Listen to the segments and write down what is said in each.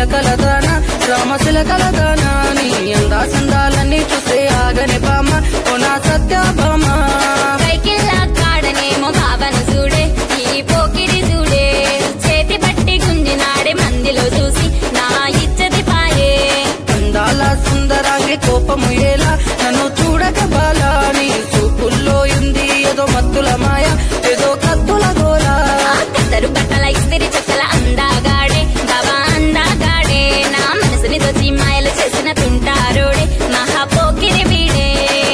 సిలకల దాన రామ సిలకల దాన నీ అందా సందాలన్నీ చూస్తే ఆగని బామ ఓ నా సత్యభామ సైకిల్లా కాడనేమో బావను చూడే ఈ పోకిరి చూడే చేతి పట్టి గుంజినాడే మందిలో చూసి నా ఇచ్చది పాయే అందాల సుందరాంగి కోపము ఎలా నన్ను చూడక బాలా నీ చూపుల్లో ఉంది ఏదో మత్తుల మాయ ఏదో కత్తుల గోలా ఆ కత్తరు బట్టల ఇస్తిరి చుక్కల అందాగాడే బాబా అందాగాడే నా మనసుని దోచి మాయలు చేసిన తుంటారోడే మహా పోకిరి వీడే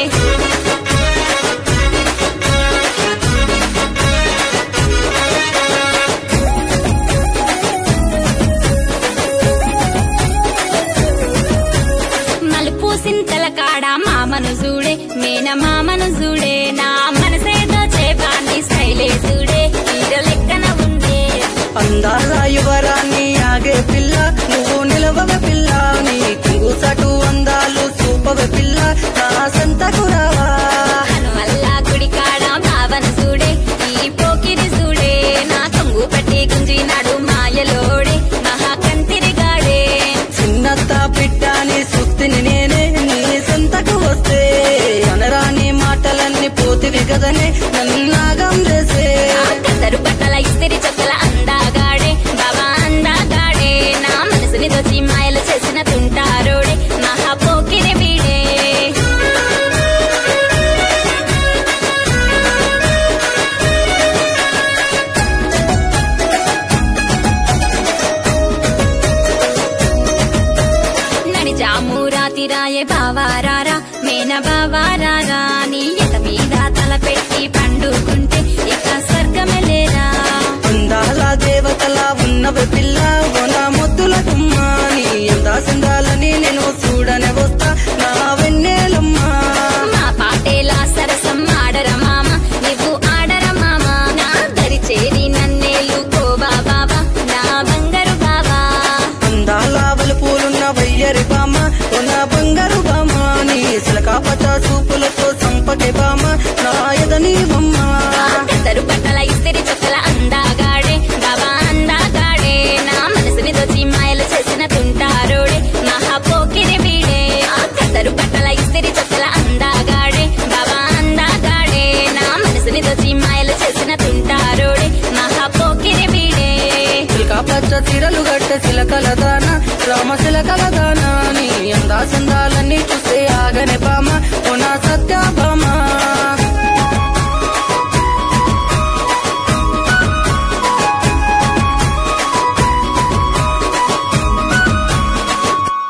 మలుపు సింతల కాడ మామను చూడే మేన మామను చూడే నా మనసేదో చేపాన్ని స్టైలే చూడే హీరో లెక్కన ఉండే అందాల యువరాన్ని ఆగే పిల్ల నువ్వు నిలవవ పిల్ల నీ కుంగుసటు అందాలు చూపవ పిల్ల నా సంతకు రావా వల్ల గుడి కాడ భావను చూడే ఈ పోకిరి చూడే నా కొంగు పట్టి గుంజినాడు మాయలోడే మహా కంతిరిగాడే చిన్నత్త పిట్టాని సుత్తిని నేనే నీ సంతకు వస్తే అనరాని మాటలన్నీ పోతివి కదనే నన్నాగం చేసే ఆ కత్తరు బట్టల ఇస్తిరి చొక్కల అందాగాడే బాబా అందాగాడే నా మనసుని దోచి మాయలు చేసిన తుంటారోడే మహా పోకిరి వీడే నడిజాము రాతిరాయే బావారారా మేన బావారారా నీ ఎట మీద తల పెట్టి పండుకుంటే ఇక స్వర్గమే లేరా అందాల దేవతలా ఉన్నవి పిల్ల ఓ నా ముద్దుల గుమ్మ నీ అందా సిందాలని నేను చూడనే వస్తా నా వెన్నెలమ్మా మా పాటేలా సరసం ఆడర మామ నువ్వు ఆడర మామ నా దరి చేరి నన్నేలు కోవా బాబా నా బంగారు బాబా అందాల పూలున్న వయ్యరి బామ ఓ నా బంగారు బామ నీ సిలకా పచ్చ చూపులతో సంపకే బామ నా ఎదని బొమ్మ ఆ కత్తరు బట్టల ఇస్తిరి చుక్కల అందాగాడే బాబా అందాగాడే నా మనసుని దోచి మాయలు చేసిన తుంటారోడే మహా పోకిరి వీడే ఆ కత్తరు బట్టల ఇస్తిరి చుక్కల అందాగాడే బాబా అందాగాడే నా మనసుని దోచి మాయలు చేసిన తుంటారోడే మహా పోకిరి వీడే సిలకా పచ్చ చీరలు గట్ట సిలకల దాన రామ సిలకల దాన నీ